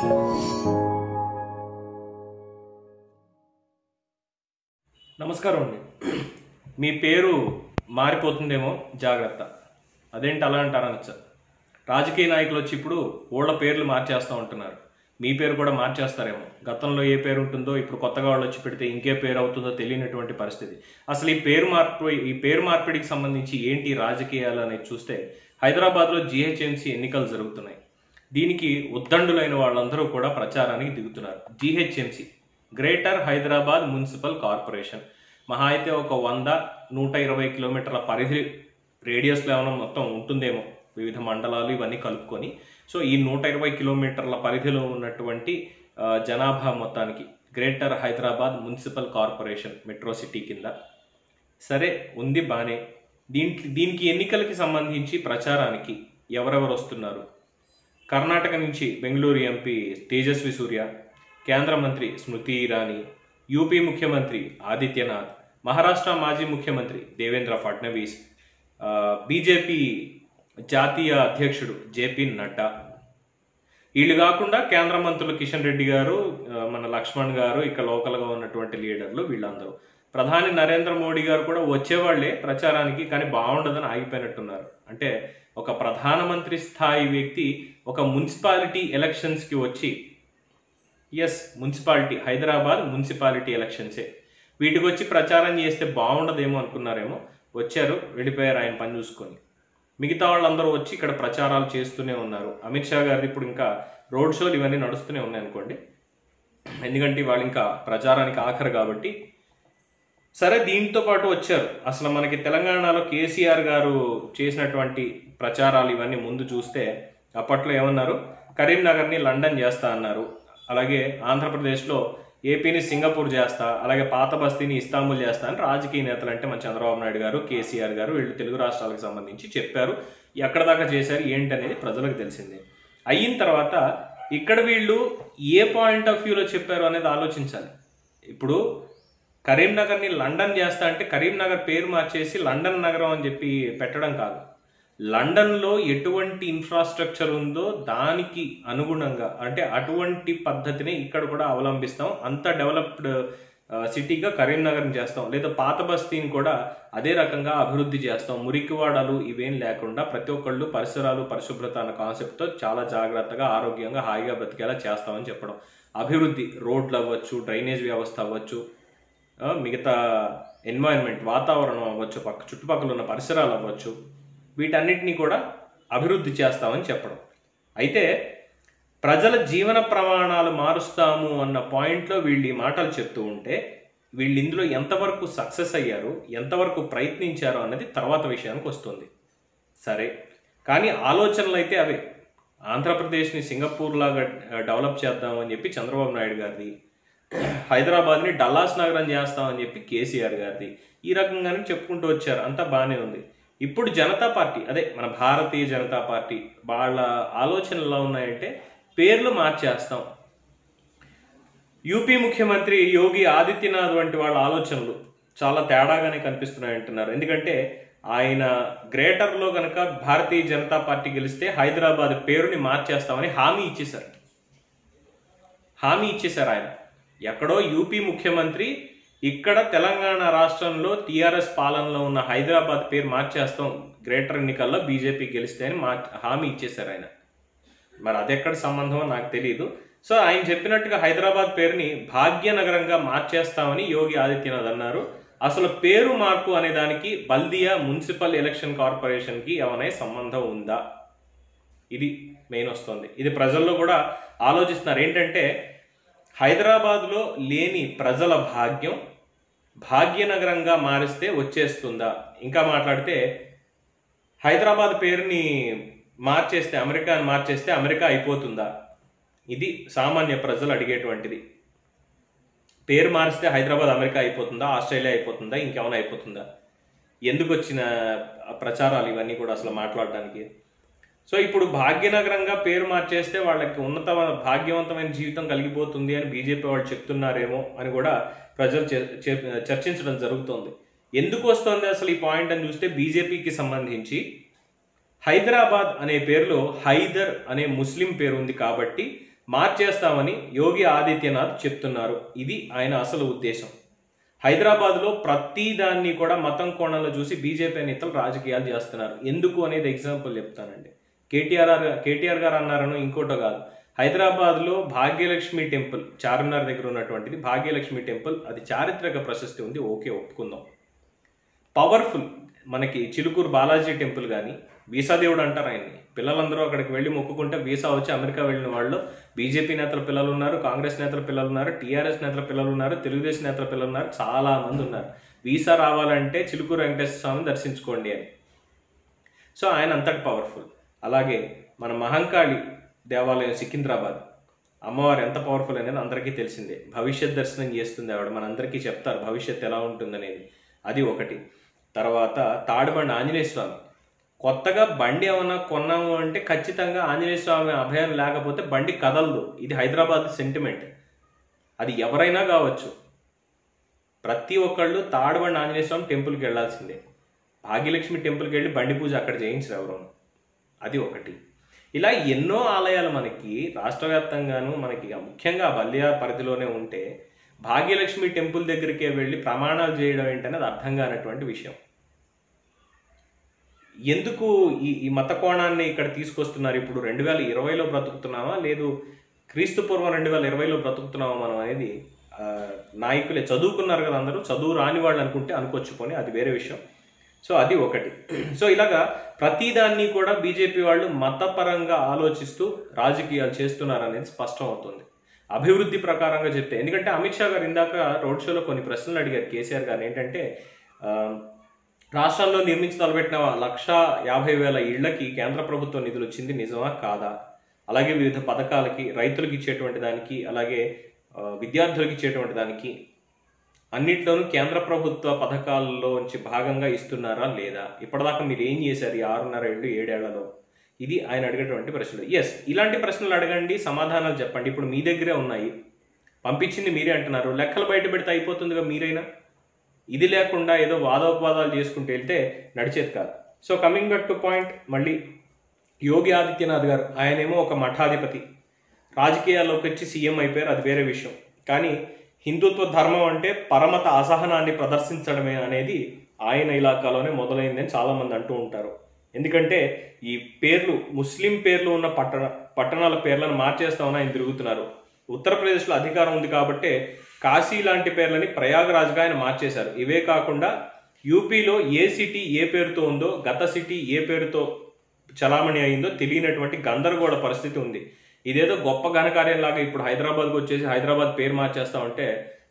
నమస్కారం అండి మీ పేరు మారిపోతుందేమో జాగ్రత్త అదేంటి అలా అంటారనొచ్చా రాజకీయ నాయకులు వచ్చి ఇప్పుడు ఊళ్ళ పేర్లు మార్చేస్తూ ఉంటున్నారు మీ పేరు కూడా మార్చేస్తారేమో గతంలో ఏ పేరు ఉంటుందో ఇప్పుడు కొత్తగా వాళ్ళు వచ్చి పెడితే ఇంకే పేరు అవుతుందో తెలియనటువంటి పరిస్థితి అసలు ఈ పేరు మార్పు ఈ పేరు మార్పిడికి సంబంధించి ఏంటి రాజకీయాలు అనేది చూస్తే హైదరాబాద్లో జిహెచ్ఎంసీ ఎన్నికలు జరుగుతున్నాయి దీనికి ఉద్దండులైన వాళ్ళందరూ కూడా ప్రచారానికి దిగుతున్నారు GHMC greater Hyderabad municipal corporation మహా అయితే ఒక వంద నూట ఇరవై కిలోమీటర్ల పరిధి రేడియస్లో ఏమైనా మొత్తం ఉంటుందేమో వివిధ మండలాలు ఇవన్నీ కలుపుకొని సో ఈ నూట ఇరవై కిలోమీటర్ల పరిధిలో ఉన్నటువంటి ఆ, జనాభా మొత్తానికి greater Hyderabad municipal corporation metro city కింద సరే ఉంది బానే దీనికి దీనికి ఎన్నికలకి సంబంధించి ప్రచారానికి ఎవరెవరు వస్తున్నారు కర్ణాటక నుంచి బెంగళూరు ఎంపీ తేజస్వి సూర్య కేంద్ర మంత్రి స్మృతి ఇరానీ యూపీ ముఖ్యమంత్రి ఆదిత్యనాథ్ మహారాష్ట్ర మాజీ ముఖ్యమంత్రి దేవేంద్ర ఫడ్నవీస్ ఆ, బీజేపీ జాతీయ అధ్యక్షుడు జేపీ నడ్డా వీళ్ళు కాకుండా కేంద్ర మంత్రులు కిషన్ రెడ్డి గారు ఆ, మన లక్ష్మణ్ గారు ఇక లోకల్గా ఉన్నటువంటి లీడర్లు వీళ్ళందరూ ప్రధాని నరేంద్ర మోడీ గారు కూడా వచ్చేవాళ్లే ప్రచారానికి కానీ బాగుండదని ఆగిపోయినట్టున్నారు అంటే ఒక ప్రధానమంత్రి స్థాయి వ్యక్తి ఒక మున్సిపాలిటీ ఎలక్షన్స్కి వచ్చి ఎస్ మున్సిపాలిటీ హైదరాబాద్ మున్సిపాలిటీ ఎలక్షన్సే వీటికి వచ్చి ప్రచారం చేస్తే బాగుండదేమో అనుకున్నారేమో వచ్చారు వెళ్ళిపోయారు ఆయన పని చూసుకొని మిగతా వాళ్ళందరూ వచ్చి ఇక్కడ ప్రచారాలు చేస్తూనే ఉన్నారు అమిత్ షా గారిది ఇప్పుడు ఇంకా రోడ్ షోలు ఇవన్నీ నడుస్తూనే ఉన్నాయి అనుకోండి ఎందుకంటే వాళ్ళు ఇంకా ప్రచారానికి ఆఖరు కాబట్టి సరే దీంతో పాటు వచ్చారు అసలు మనకి తెలంగాణలో కేసీఆర్ గారు చేసినటువంటి ప్రచారాలు ఇవన్నీ ముందు చూస్తే అప్పట్లో ఏమన్నారు కరీంనగర్ని లండన్ చేస్తా అన్నారు అలాగే ఆంధ్రప్రదేశ్లో ఏపీని సింగపూర్ చేస్తా అలాగే పాత బస్తీని ఇస్తాంబుల్ చేస్తా అని రాజకీయ నేతలు అంటే మన చంద్రబాబు నాయుడు గారు కేసీఆర్ గారు వీళ్ళు తెలుగు రాష్ట్రాలకు సంబంధించి చెప్పారు ఎక్కడ దాకా చేశారు ఏంటి అనేది ప్రజలకు తెలిసిందే అయిన తర్వాత ఇక్కడ వీళ్ళు ఏ పాయింట్ ఆఫ్ వ్యూలో చెప్పారు అనేది ఆలోచించాలి ఇప్పుడు కరీంనగర్ని లండన్ చేస్తా అంటే కరీంనగర్ పేరు మార్చేసి లండన్ నగరం అని చెప్పి పెట్టడం కాదు లండన్లో ఎటువంటి ఇన్ఫ్రాస్ట్రక్చర్ ఉందో దానికి అనుగుణంగా అంటే అటువంటి పద్ధతిని ఇక్కడ కూడా అవలంబిస్తాం అంత డెవలప్డ్ సిటీగా కరీంనగర్ని చేస్తాం లేదా పాత బస్తీని కూడా అదే రకంగా అభివృద్ధి చేస్తాం మురికివాడలు ఇవేం లేకుండా ప్రతి ఒక్కళ్ళు పరిసరాలు పరిశుభ్రత అన్న కాన్సెప్ట్తో చాలా జాగ్రత్తగా ఆరోగ్యంగా హాయిగా బ్రతికేలా చేస్తామని చెప్పడం అభివృద్ధి రోడ్లు అవ్వచ్చు డ్రైనేజ్ వ్యవస్థ అవ్వచ్చు ఆ, మిగతా ఎన్వైరన్మెంట్ వాతావరణం అవ్వచ్చు పక్క చుట్టుపక్కల ఉన్న పరిసరాలు అవ్వచ్చు వీటన్నిటిని కూడా అభివృద్ధి చేస్తామని చెప్పడం అయితే ప్రజల జీవన ప్రమాణాలు మారుస్తాము అన్న పాయింట్లో వీళ్ళు ఈ మాటలు చెప్తూ ఉంటే వీళ్ళు ఇందులో ఎంతవరకు సక్సెస్ అయ్యారు ఎంతవరకు ప్రయత్నించారు అన్నది తర్వాత విషయానికి వస్తుంది సరే కానీ ఆలోచనలు అయితే అవే ఆంధ్రప్రదేశ్ని సింగపూర్ లాగా డెవలప్ చేద్దామని చెప్పి చంద్రబాబు నాయుడు గారిది హైదరాబాద్ని డల్లాస్ నగరం చేస్తామని చెప్పి కేసీఆర్ గారిది ఈ రకంగానే చెప్పుకుంటూ వచ్చారు అంతా బాగానే ఉంది ఇప్పుడు జనతా పార్టీ అదే మన భారతీయ జనతా పార్టీ వాళ్ళ ఆలోచనలు ఎలా ఉన్నాయంటే పేర్లు మార్చేస్తాం యూపీ ముఖ్యమంత్రి యోగి ఆదిత్యనాథ్ వంటి వాళ్ళ ఆలోచనలు చాలా తేడాగానే కనిపిస్తున్నాయి అంటున్నారు ఎందుకంటే ఆయన గ్రేటర్లో కనుక భారతీయ జనతా పార్టీ గెలిస్తే హైదరాబాద్ పేరుని మార్చేస్తామని హామీ ఇచ్చేశారు హామీ ఇచ్చేశారు ఆయన ఎక్కడో యూపీ ముఖ్యమంత్రి ఇక్కడ తెలంగాణ రాష్ట్రంలో టీఆర్ఎస్ పాలనలో ఉన్న హైదరాబాద్ పేరు మార్చేస్తాం గ్రేటర్ ఎన్నికల్లో బీజేపీ గెలిస్తే అని మా హామీ ఇచ్చేశారు ఆయన మరి అది ఎక్కడ సంబంధమో నాకు తెలియదు సో ఆయన చెప్పినట్టుగా హైదరాబాద్ పేరుని భాగ్యనగరంగా మార్చేస్తామని యోగి ఆదిత్యనాథ్ అన్నారు అసలు పేరు మార్పు అనే దానికి బల్దియా మున్సిపల్ ఎలక్షన్ కార్పొరేషన్ కి ఏమైనా సంబంధం ఉందా ఇది మెయిన్ వస్తుంది ఇది ప్రజల్లో కూడా ఆలోచిస్తున్నారు ఏంటంటే హైదరాబాద్లో లేని ప్రజల భాగ్యం భాగ్యనగరంగా మారిస్తే వచ్చేస్తుందా ఇంకా మాట్లాడితే హైదరాబాద్ పేరుని మార్చేస్తే అమెరికాని మార్చేస్తే అమెరికా అయిపోతుందా ఇది సామాన్య ప్రజలు అడిగేటువంటిది పేరు మారిస్తే హైదరాబాద్ అమెరికా అయిపోతుందా ఆస్ట్రేలియా అయిపోతుందా ఇంకేమైనా అయిపోతుందా ఎందుకు వచ్చిన ఆ ప్రచారాలు ఇవన్నీ కూడా అసలు మాట్లాడడానికి సో ఇప్పుడు భాగ్యనగరంగా పేరు మార్చేస్తే వాళ్ళకి ఉన్నత భాగ్యవంతమైన జీవితం కలిగిపోతుంది అని బీజేపీ వాళ్ళు చెప్తున్నారేమో అని కూడా ప్రజలు చే- చే- చర్చించడం జరుగుతోంది ఎందుకు వస్తుంది అసలు ఈ పాయింట్ అని చూస్తే బీజేపీకి సంబంధించి హైదరాబాద్ అనే పేరులో హైదర్ అనే ముస్లిం పేరు ఉంది కాబట్టి మార్చేస్తామని యోగి ఆదిత్యనాథ్ చెప్తున్నారు ఇది ఆయన అసలు ఉద్దేశం హైదరాబాద్లో ప్రతి దాన్ని కూడా మతం కోణంలో చూసి బీజేపీ నేతలు రాజకీయాలు చేస్తున్నారు ఎందుకు అనేది ఎగ్జాంపుల్ చెప్తానండి కేటీఆర్ కేటీఆర్ గారు అన్నారను ఇంకోటో కాదు హైదరాబాద్లో భాగ్యలక్ష్మి టెంపుల్ చార్మినార్ దగ్గర ఉన్నటువంటిది భాగ్యలక్ష్మి టెంపుల్ అది చారిత్రక ప్రశస్తి ఉంది ఓకే ఒప్పుకుందాం పవర్ఫుల్ మనకి చిలుకూరు బాలాజీ టెంపుల్ కానీ వీసా దేవుడు అంటారు ఆయన్ని పిల్లలందరూ అక్కడికి వెళ్ళి మొక్కుకుంటే వీసా వచ్చి అమెరికా వెళ్ళిన వాళ్ళు బీజేపీ నేతల పిల్లలు ఉన్నారు కాంగ్రెస్ నేతల పిల్లలు ఉన్నారు టీఆర్ఎస్ నేతల పిల్లలు ఉన్నారు తెలుగుదేశం నేతల పిల్లలు ఉన్నారు చాలా మంది ఉన్నారు వీసా రావాలంటే చిలుకూరు వెంకటేశ్వర స్వామిని దర్శించుకోండి అని సో ఆయన అంతటి పవర్ఫుల్ అలాగే మన మహంకాళి దేవాలయం సికింద్రాబాద్ అమ్మవారు ఎంత పవర్ఫుల్ అనేది అందరికీ తెలిసిందే భవిష్యత్ దర్శనం చేస్తుంది ఆవిడ మనందరికీ చెప్తారు భవిష్యత్ ఎలా ఉంటుందనేది అది ఒకటి తర్వాత తాడుబండి ఆంజనేయ స్వామి కొత్తగా బండి ఏమన్నా కొన్నాము అంటే ఖచ్చితంగా ఆంజనేయ స్వామి అభయం లేకపోతే బండి కదలదు ఇది హైదరాబాద్ సెంటిమెంట్ అది ఎవరైనా కావచ్చు ప్రతి ఒక్కళ్ళు తాడుబండి ఆంజనేయ స్వామి టెంపుల్కి వెళ్ళాల్సిందే భాగ్యలక్ష్మి టెంపుల్కి వెళ్ళి బండి పూజ అక్కడ చేయించరు ఎవరు అది ఒకటి ఇలా ఎన్నో ఆలయాలు మనకి రాష్ట్ర వ్యాప్తంగాను మనకి ముఖ్యంగా బల్లియా పరిధిలోనే ఉంటే భాగ్యలక్ష్మి టెంపుల్ దగ్గరికే వెళ్ళి ప్రమాణాలు చేయడం ఏంటనేది అర్థం కానటువంటి విషయం ఎందుకు ఈ ఈ మత కోణాన్ని ఇక్కడ తీసుకొస్తున్నారు ఇప్పుడు రెండు వేల ఇరవైలో బ్రతుకుతున్నామా లేదు క్రీస్తు పూర్వం రెండు వేల ఇరవైలో బ్రతుకుతున్నామా మనం అనేది ఆ, నాయకులే చదువుకున్నారు కదా అందరూ చదువు రాని వాళ్ళు అనుకుంటే అనుకోవచ్చు పోనీ అది వేరే విషయం సో అది ఒకటి సో ఇలాగా ప్రతిదాన్ని కూడా బీజేపీ వాళ్ళు మతపరంగా ఆలోచిస్తూ రాజకీయాలు చేస్తున్నారు అనేది స్పష్టం అవుతుంది అభివృద్ధి ప్రకారంగా చెప్తే ఎందుకంటే అమిత్ షా గారు ఇందాక రోడ్ షోలో కొన్ని ప్రశ్నలు అడిగారు కేసీఆర్ గారు ఏంటంటే ఆ, రాష్ట్రంలో నిర్మించి తలపెట్టిన లక్ష యాభై వేల ఇళ్లకి కేంద్ర ప్రభుత్వం నిధులు వచ్చింది నిజమా కాదా అలాగే వివిధ పథకాలకి రైతులకు ఇచ్చేటువంటి దానికి అలాగే ఆ, విద్యార్థులకు ఇచ్చేటువంటి దానికి అన్నిట్లోనూ కేంద్ర ప్రభుత్వ పథకాల్లోంచి భాగంగా ఇస్తున్నారా లేదా ఇప్పటిదాకా మీరు ఏం చేశారు ఈ ఆరున్నర ఏళ్ళు ఏడేళ్లలో ఇది ఆయన అడిగేటువంటి ప్రశ్నలు ఎస్ ఇలాంటి ప్రశ్నలు అడగండి సమాధానాలు చెప్పండి ఇప్పుడు మీ దగ్గరే ఉన్నాయి పంపించింది మీరే అంటున్నారు లెక్కలు బయట పెడితే అయిపోతుందిగా మీరైనా ఇది లేకుండా ఏదో వాదోపవాదాలు చేసుకుంటూ వెళ్తే నడిచేది కాదు so coming but to point మళ్ళీ యోగి ఆదిత్యనాథ్ గారు ఆయనేమో ఒక మఠాధిపతి రాజకీయాల్లోకి వచ్చి సీఎం అయిపోయారు అది వేరే విషయం కానీ హిందుత్వ ధర్మం అంటే పరమత అసహనాన్ని ప్రదర్శించడమే అనేది ఆయన ఇలాకాలోనే మొదలైందని చాలా మంది అంటూ ఉంటారు ఎందుకంటే ఈ పేర్లు ముస్లిం పేర్లు ఉన్న పట్టణ పట్టణాల పేర్లను మార్చేస్తామని ఆయన తిరుగుతున్నారు ఉత్తరప్రదేశ్లో అధికారం ఉంది కాబట్టే కాశీ లాంటి పేర్లని ప్రయాగరాజ్గా ఆయన మార్చేశారు ఇవే కాకుండా యూపీలో ఏ సిటీ ఏ పేరుతో ఉందో గత సిటీ ఏ పేరుతో చలామణి అయిందో తెలియనటువంటి గందరగోళ పరిస్థితి ఉంది ఇదేదో గొప్ప ఘనకార్యం లాగా ఇప్పుడు హైదరాబాద్కి వచ్చేసి హైదరాబాద్ పేరు మార్చేస్తా ఉంటే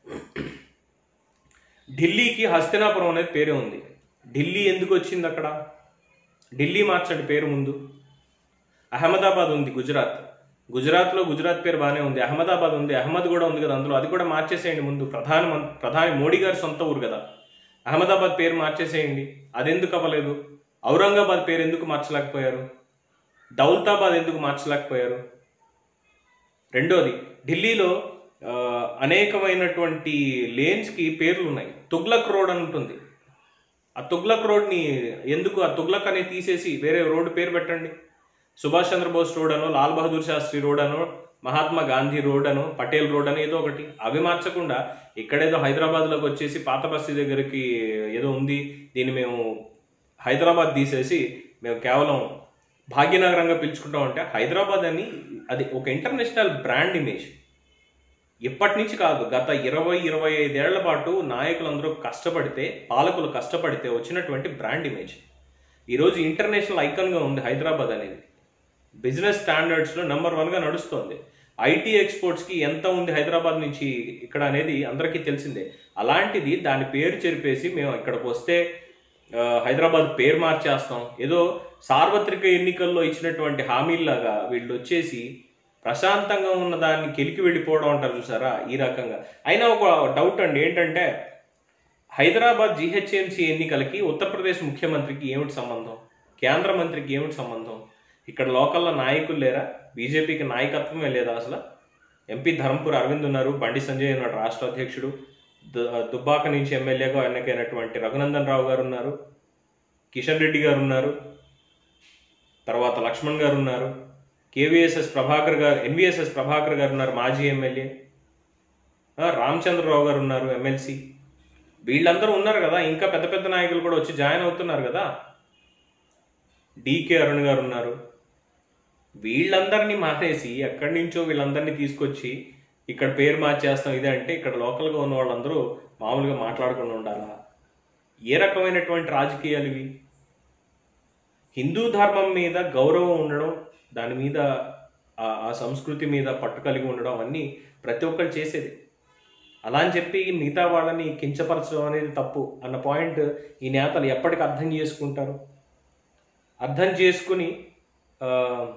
ఢిల్లీకి హస్తినాపురం అనేది పేరే ఉంది ఢిల్లీ ఎందుకు వచ్చింది అక్కడ ఢిల్లీ మార్చండి పేరు ముందు అహ్మదాబాద్ ఉంది గుజరాత్ గుజరాత్లో గుజరాత్ పేరు బాగానే ఉంది అహ్మదాబాద్ ఉంది అహ్మద్ కూడా ఉంది కదా అందులో అది కూడా మార్చేసేయండి ముందు ప్రధాన మం- ప్రధాని మోడీ గారి సొంత ఊరు కదా అహ్మదాబాద్ పేరు మార్చేసేయండి అదెందుకు అవ్వలేదు ఔరంగాబాద్ పేరు ఎందుకు మార్చలేకపోయారు దౌలతాబాద్ ఎందుకు మార్చలేకపోయారు రెండోది ఢిల్లీలో ఆ, అనేకమైనటువంటి లేన్స్కి పేర్లు ఉన్నాయి తుగ్లక్ రోడ్ అని ఉంటుంది ఆ తుగ్లక్ రోడ్ని ఎందుకు ఆ తుగ్లక్ అనేది తీసేసి వేరే రోడ్డు పేరు పెట్టండి సుభాష్ చంద్రబోస్ రోడ్ అనో లాల్ బహదూర్ శాస్త్రి రోడ్ అనో మహాత్మా గాంధీ రోడ్ అనో పటేల్ రోడ్ అని ఏదో ఒకటి అవి మార్చకుండా ఇక్కడేదో హైదరాబాద్లోకి వచ్చేసి పాత బస్తీ దగ్గరికి ఏదో ఉంది దీన్ని మేము హైదరాబాద్ తీసేసి మేము కేవలం భాగ్యనగరంగా పిలుచుకుంటాం అంటే హైదరాబాద్ అని అది ఒక ఇంటర్నేషనల్ బ్రాండ్ ఇమేజ్ ఇప్పటి నుంచి కాదు గత ఇరవై ఇరవై ఐదేళ్ల పాటు నాయకులందరూ కష్టపడితే పాలకులు కష్టపడితే వచ్చినటువంటి బ్రాండ్ ఇమేజ్ ఈరోజు ఇంటర్నేషనల్ ఐకాన్గా ఉంది హైదరాబాద్ అనేది బిజినెస్ స్టాండర్డ్స్లో నెంబర్ వన్గా నడుస్తోంది ఐటీ ఎక్స్పోర్ట్స్కి ఎంత ఉంది హైదరాబాద్ నుంచి ఇక్కడ అనేది అందరికీ తెలిసిందే అలాంటిది దాని పేరు చెరిపేసి మేము ఇక్కడికి వస్తే ఆ, హైదరాబాద్ పేరు మార్చేస్తాం ఏదో సార్వత్రిక ఎన్నికల్లో ఇచ్చినటువంటి హామీల్లాగా వీళ్ళు వచ్చేసి ప్రశాంతంగా ఉన్న దాన్ని కెలికి వెళ్ళిపోవడం అంటారు చూసారా ఈ రకంగా అయినా ఒక డౌట్ అండి ఏంటంటే హైదరాబాద్ జిహెచ్ఎంసీ ఎన్నికలకి ఉత్తరప్రదేశ్ ముఖ్యమంత్రికి ఏమిటి సంబంధం కేంద్ర మంత్రికి ఏమిటి సంబంధం ఇక్కడ లోకల్లో నాయకులు లేరా బీజేపీకి నాయకత్వమే లేదా అసలు ఎంపీ ధర్మపురి అరవింద్ ఉన్నారు బండి సంజయ్ ఉన్నాడు రాష్ట్ర అధ్యక్షుడు దు- దుబ్బాక నుంచి ఎమ్మెల్యేగా ఎన్నికైనటువంటి రఘునందన్ రావు గారు ఉన్నారు కిషన్ రెడ్డి గారు ఉన్నారు తర్వాత లక్ష్మణ్ గారు ఉన్నారు కేవీఎస్ఎస్ ప్రభాకర్ గారు ఎన్విఎస్ఎస్ ప్రభాకర్ గారు ఉన్నారు మాజీ ఎమ్మెల్యే ఆ, రామచంద్రరావు గారు ఉన్నారు ఎమ్మెల్సీ వీళ్ళందరూ ఉన్నారు కదా ఇంకా పెద్ద పెద్ద నాయకులు కూడా వచ్చి జాయిన్ అవుతున్నారు కదా డికే అరుణ్ గారు ఉన్నారు వీళ్ళందరినీ మానేసి ఎక్కడి నుంచో వీళ్ళందరినీ తీసుకొచ్చి ఇక్కడ పేరు మార్చేస్తాం ఇదే అంటే ఇక్కడ లోకల్గా ఉన్న వాళ్ళందరూ మామూలుగా మాట్లాడకుండా ఉండాలా ఏ రకమైనటువంటి రాజకీయాలు ఇవి హిందూ ధర్మం మీద గౌరవం ఉండడం దాని మీద ఆ ఆ సంస్కృతి మీద పట్టు కలిగి ఉండడం అన్నీ ప్రతి ఒక్కరు చేసేది అలా అని చెప్పి మిగతా వాళ్ళని కించపరచడం అనేది తప్పు అన్న పాయింట్ ఈ నేతలు ఎప్పటికి అర్థం చేసుకుంటారు అర్థం చేసుకుని ఆ,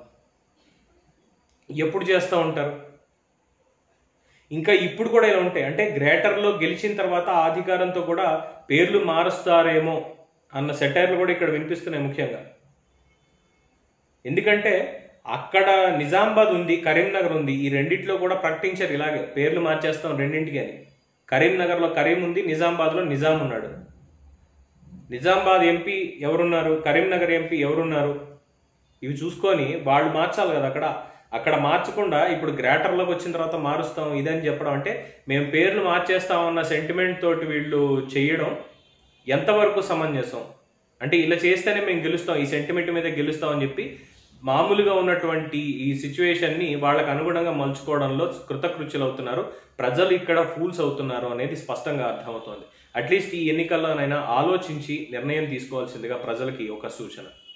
ఎప్పుడు చేస్తూ ఉంటారు ఇంకా ఇప్పుడు కూడా ఇలా ఉంటాయి అంటే గ్రేటర్లో గెలిచిన తర్వాత ఆ అధికారంతో కూడా పేర్లు మారుస్తారేమో అన్న సెటైర్లు కూడా ఇక్కడ వినిపిస్తున్నాయి ముఖ్యంగా ఎందుకంటే అక్కడ నిజామాబాద్ ఉంది కరీంనగర్ ఉంది ఈ రెండిట్లో కూడా ప్రకటించారు ఇలాగే పేర్లు మార్చేస్తాం రెండింటికి అని కరీంనగర్లో కరీం ఉంది నిజామాబాద్లో నిజాం ఉన్నాడు నిజామాబాద్ ఎంపీ ఎవరున్నారు కరీంనగర్ ఎంపీ ఎవరున్నారు ఇవి చూసుకొని వాళ్ళు మార్చాలి కదా అక్కడ అక్కడ మార్చకుండా ఇప్పుడు గ్రేటర్లోకి వచ్చిన తర్వాత మారుస్తాం ఇదని చెప్పడం అంటే మేము పేర్లు మార్చేస్తామన్న సెంటిమెంట్ తోటి వీళ్ళు చేయడం ఎంతవరకు సమంజసం అంటే ఇలా చేస్తేనే మేము గెలుస్తాం ఈ సెంటిమెంట్ మీద గెలుస్తాం అని చెప్పి మామూలుగా ఉన్నటువంటి ఈ సిచ్యువేషన్ని వాళ్ళకి అనుగుణంగా మలుచుకోవడంలో కృతకృత్యులు అవుతున్నారు ప్రజలు ఇక్కడ ఫూల్స్ అవుతున్నారు అనేది స్పష్టంగా అర్థమవుతోంది అట్లీస్ట్ ఈ ఎన్నికల్లోనైనా ఆలోచించి నిర్ణయం తీసుకోవాల్సిందిగా ప్రజలకి ఒక సూచన